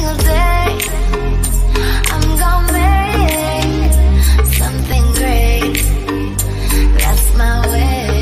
single day. I'm gonna make something great. That's my way.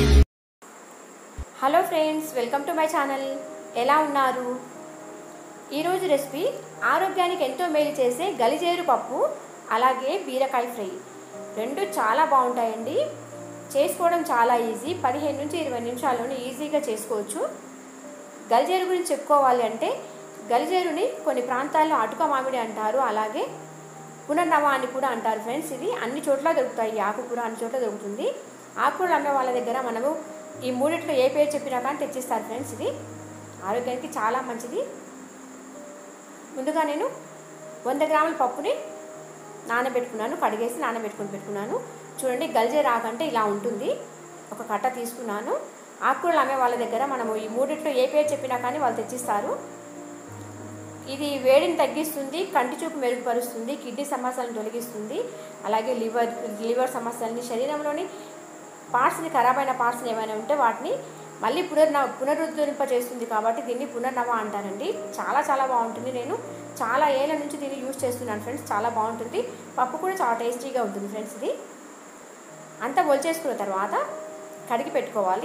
Hello friends welcome to my channel ఎలా ఉన్నారు ఈరోజు recipe ఆరోగ్యానికి ఎంతో మేలు చేసే గలిజేరు పప్పు అలాగే బీరకాయ ఫ్రై రెండు చాలా బాగుంటాయండి చేసుకోవడం చాలా ఈజీ పదిహేను నుంచి ఇరవై నిమిషాల్లోనే ఈజీగా చేసుకోవచ్చు గలిజేరు గురించి చెప్పుకోవాలి అంటే గలిజేరుని కొన్ని ప్రాంతాల్లో అటుక మామిడి అంటారు అలాగే పునర్నవ అని కూడా అంటారు ఫ్రెండ్స్ ఇది అన్ని చోట్ల దొరుకుతాయి ఈ ఆకుకూర అన్ని చోట్ల దొరుకుతుంది ఆకుకూరలు అమ్మే వాళ్ళ దగ్గర మనము ఈ మూడిట్లో ఏ పేరు చెప్పినా కానీ తెచ్చిస్తారు ఫ్రెండ్స్ ఇది ఆరోగ్యానికి చాలా మంచిది ముందుగా నేను వంద గ్రాముల పప్పుని నానబెట్టుకున్నాను కడిగేసి నానబెట్టుకుని పెట్టుకున్నాను చూడండి గల్జే రాకంటే ఇలా ఉంటుంది ఒక కట్ట తీసుకున్నాను ఆకుకూరలు అమ్మే వాళ్ళ దగ్గర మనము ఈ మూడిట్లో ఏ పేరు చెప్పినా కానీ వాళ్ళు తెచ్చిస్తారు ఇది వేడిని తగ్గిస్తుంది కంటి చూపు మెరుగుపరుస్తుంది కిడ్నీ సమస్యలను తొలగిస్తుంది అలాగే లివర్ లివర్ సమస్యలని శరీరంలోని పార్ట్స్ని ఖరాబ్ అయిన పార్ట్స్ని ఏమైనా ఉంటే వాటిని మళ్ళీ పునర్న పునరుద్ధరింప చేస్తుంది కాబట్టి దీన్ని పునర్నవ అంటారండి చాలా చాలా బాగుంటుంది నేను చాలా ఏళ్ళ నుంచి దీన్ని యూజ్ చేస్తున్నాను ఫ్రెండ్స్ చాలా బాగుంటుంది పప్పు కూడా చాలా టేస్టీగా ఉంటుంది ఫ్రెండ్స్ ఇది అంతా ఒలిచేసుకున్న తర్వాత కడిగి పెట్టుకోవాలి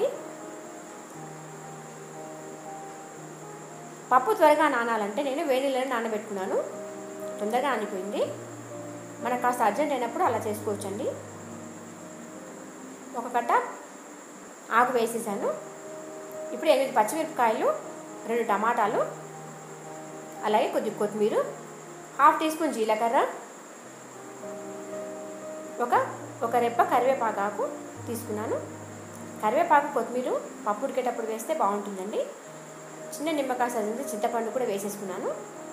పప్పు త్వరగా నానాలంటే నేను వేడి నీళ్ళని నానబెట్టుకున్నాను తొందరగా నానిపోయింది మనకు కాస్త అర్జెంట్ అయినప్పుడు అలా చేసుకోవచ్చండి ఒక కట్ట ఆకు వేసేసాను ఇప్పుడు ఎనిమిది పచ్చిమిరపకాయలు రెండు టమాటాలు అలాగే కొద్ది కొత్తిమీర హాఫ్ టీ స్పూన్ జీలకర్ర ఒక ఒక రెప్ప కరివేపాకు తీసుకున్నాను కరివేపాకు కొత్తిమీర పప్పు ఉడికేటప్పుడు వేస్తే బాగుంటుందండి చిన్న నిమ్మకాయ సరిగింది చింతపండు కూడా వేసేసుకున్నాను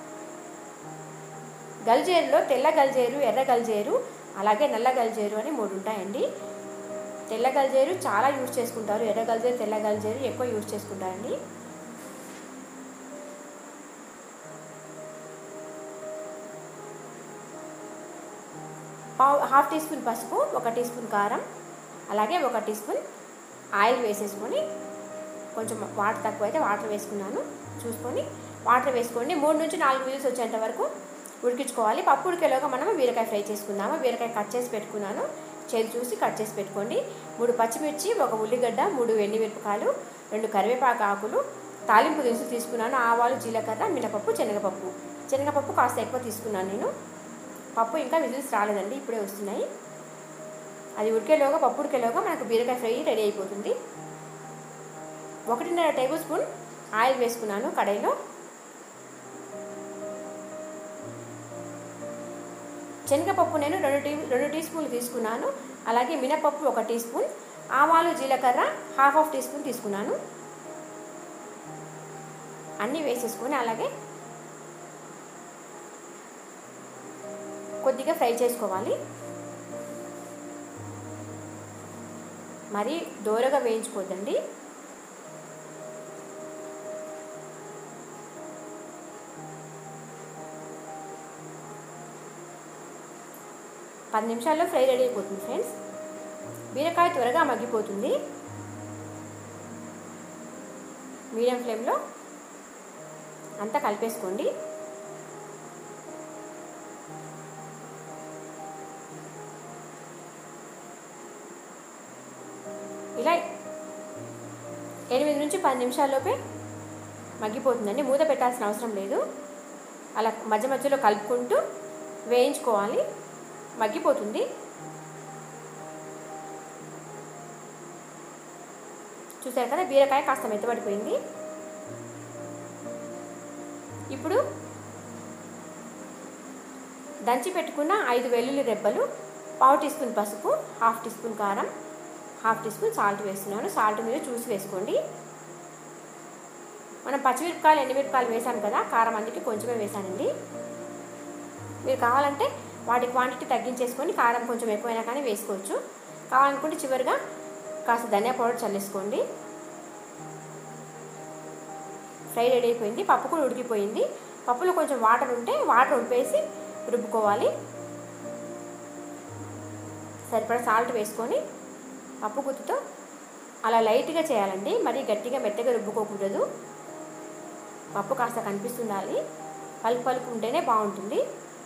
గల్జేరులో తెల్ల గల్జేరు ఎర్ర గల్జేరు అలాగే నల్ల గల్జేరు అని మూడు ఉంటాయండి తెల్ల గల్జేరు చాలా యూజ్ చేసుకుంటారు ఎర్ర గల్జేరు తెల్ల గల్జేరు ఎక్కువ యూజ్ చేసుకుంటారండి పావు హాఫ్ టీ స్పూన్ పసుపు ఒక టీ స్పూన్ కారం అలాగే ఒక టీ స్పూన్ ఆయిల్ వేసేసుకొని కొంచెం వాటర్ తక్కువ అయితే వాటర్ వేసుకున్నాను చూసుకొని వాటర్ వేసుకోండి మూడు నుంచి నాలుగు విజిల్స్ వచ్చేంత వరకు ఉడికించుకోవాలి పప్పు ఉడికేలోగా మనము బీరకాయ ఫ్రై చేసుకుందాము బీరకాయ కట్ చేసి పెట్టుకున్నాను చేతి చూసి కట్ చేసి పెట్టుకోండి మూడు పచ్చిమిర్చి ఒక ఉల్లిగడ్డ మూడు ఎండిమిరపకాయలు రెండు కరివేపాకు ఆకులు తాలింపు దినుసులు తీసుకున్నాను ఆవాలు జీలకర్ర మినపప్పు శనగపప్పు శనగపప్పు కాస్త ఎక్కువ తీసుకున్నాను నేను పప్పు ఇంకా విజిల్స్ రాలేదండి ఇప్పుడే వస్తున్నాయి అది ఉడికేలోగా పప్పు ఉడికేలోగా మనకు బీరకాయ ఫ్రై రెడీ అయిపోతుంది ఒకటిన్నర టేబుల్ స్పూన్ ఆయిల్ వేసుకున్నాను కడాయిలో శనగపప్పు నేను రెండు టీ రెండు టీ స్పూన్లు తీసుకున్నాను అలాగే మినపప్పు ఒక టీ స్పూన్ ఆవాలు జీలకర్ర హాఫ్ ఆఫ్ టీ స్పూన్ తీసుకున్నాను అన్నీ వేసేసుకొని అలాగే కొద్దిగా ఫ్రై చేసుకోవాలి మరి దోరగా వేయించుకోవద్దండి పది నిమిషాల్లో ఫ్రై రెడీ అయిపోతుంది ఫ్రెండ్స్ బీరకాయ త్వరగా మగ్గిపోతుంది మీడియం ఫ్లేమ్లో అంతా కలిపేసుకోండి ఇలా ఎనిమిది నుంచి పది నిమిషాల్లోపే మగ్గిపోతుందండి మూత పెట్టాల్సిన అవసరం లేదు అలా మధ్య మధ్యలో కలుపుకుంటూ వేయించుకోవాలి మగ్గిపోతుంది చూసారు కదా బీరకాయ కాస్త మెత్తబడిపోయింది ఇప్పుడు దంచి పెట్టుకున్న ఐదు వెల్లుల్లి రెబ్బలు పావు టీ స్పూన్ పసుపు హాఫ్ టీ స్పూన్ కారం హాఫ్ టీ స్పూన్ సాల్ట్ వేస్తున్నాను సాల్ట్ మీరు చూసి వేసుకోండి మనం పచ్చిమిరపకాయలు ఎండుమిరపకాయలు వేసాం కదా కారం అందుకే కొంచెమే వేసానండి మీరు కావాలంటే వాటి క్వాంటిటీ తగ్గించేసుకొని కారం కొంచెం ఎక్కువైనా కానీ వేసుకోవచ్చు కావాలనుకుంటే చివరిగా కాస్త ధనియా పౌడర్ చల్లేసుకోండి ఫ్రై రెడీ అయిపోయింది పప్పు కూడా ఉడికిపోయింది పప్పులో కొంచెం వాటర్ ఉంటే వాటర్ ఉడిపేసి రుబ్బుకోవాలి సరిపడా సాల్ట్ వేసుకొని పప్పు గుత్తుతో అలా లైట్గా చేయాలండి మరీ గట్టిగా మెత్తగా రుబ్బుకోకూడదు పప్పు కాస్త కనిపిస్తుండాలి పలుకు పలుకు ఉంటేనే బాగుంటుంది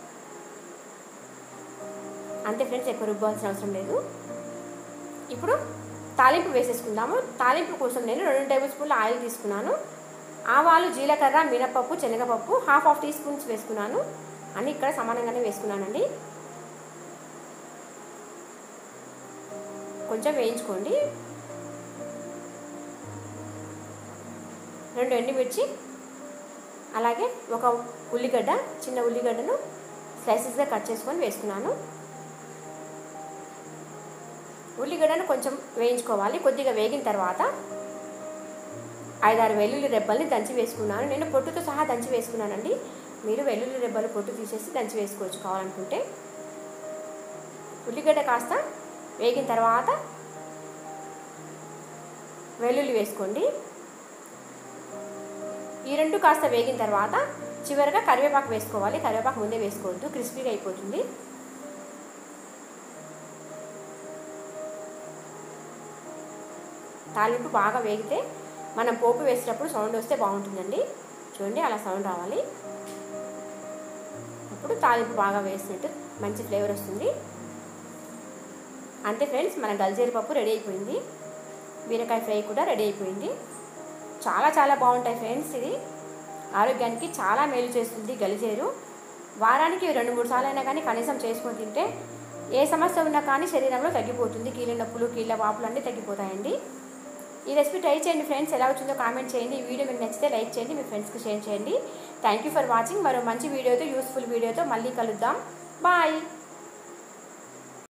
అంతే ఫ్రెండ్స్ ఎక్కువ రుబ్బాల్సిన అవసరం లేదు ఇప్పుడు తాలింపు వేసేసుకుందాము తాలింపు కోసం నేను రెండు టేబుల్ స్పూన్ల ఆయిల్ తీసుకున్నాను ఆవాలు జీలకర్ర మినపప్పు శనగపప్పు హాఫ్ హాఫ్ టీ స్పూన్స్ వేసుకున్నాను అన్నీ ఇక్కడ సమానంగానే వేసుకున్నానండి కొంచెం వేయించుకోండి రెండు ఎండుమిర్చి అలాగే ఒక ఉల్లిగడ్డ చిన్న ఉల్లిగడ్డను స్లైసెస్గా కట్ చేసుకొని వేసుకున్నాను ఉల్లిగడ్డను కొంచెం వేయించుకోవాలి కొద్దిగా వేగిన తర్వాత ఐదారు వెల్లుల్లి రెబ్బల్ని దంచి వేసుకున్నాను నేను పొట్టుతో సహా దంచి వేసుకున్నానండి మీరు వెల్లుల్లి రెబ్బలు పొట్టు తీసేసి దంచి వేసుకోవచ్చు కావాలనుకుంటే ఉల్లిగడ్డ కాస్త వేగిన తర్వాత వెల్లుల్లి వేసుకోండి ఈ రెండు కాస్త వేగిన తర్వాత చివరిగా కరివేపాకు వేసుకోవాలి కరివేపాకు ముందే వేసుకోవద్దు క్రిస్పీగా అయిపోతుంది తాలింపు బాగా వేగితే మనం పోపు వేసేటప్పుడు సౌండ్ వస్తే బాగుంటుందండి చూడండి అలా సౌండ్ రావాలి అప్పుడు తాలింపు బాగా వేసినట్టు మంచి ఫ్లేవర్ వస్తుంది అంతే ఫ్రెండ్స్ మన గల్జేరు పప్పు రెడీ అయిపోయింది బీరకాయ ఫ్రై కూడా రెడీ అయిపోయింది చాలా చాలా బాగుంటాయి ఫ్రెండ్స్ ఇది ఆరోగ్యానికి చాలా మేలు చేస్తుంది గలిజేరు వారానికి రెండు మూడు సార్లు అయినా కానీ కనీసం చేసుకొని తింటే ఏ సమస్య ఉన్నా కానీ శరీరంలో తగ్గిపోతుంది కీళ్ళ నొప్పులు కీళ్ళ వాపులు అన్నీ తగ్గిపోతాయండి ఈ రెసిపీ ట్రై చేయండి ఫ్రెండ్స్ ఎలా వచ్చిందో కామెంట్ చేయండి ఈ వీడియో మీకు నచ్చితే లైక్ చేయండి మీ ఫ్రెండ్స్కి షేర్ చేయండి థ్యాంక్ యూ ఫర్ వాచింగ్ మరో మంచి వీడియోతో యూస్ఫుల్ వీడియోతో మళ్ళీ కలుద్దాం బాయ్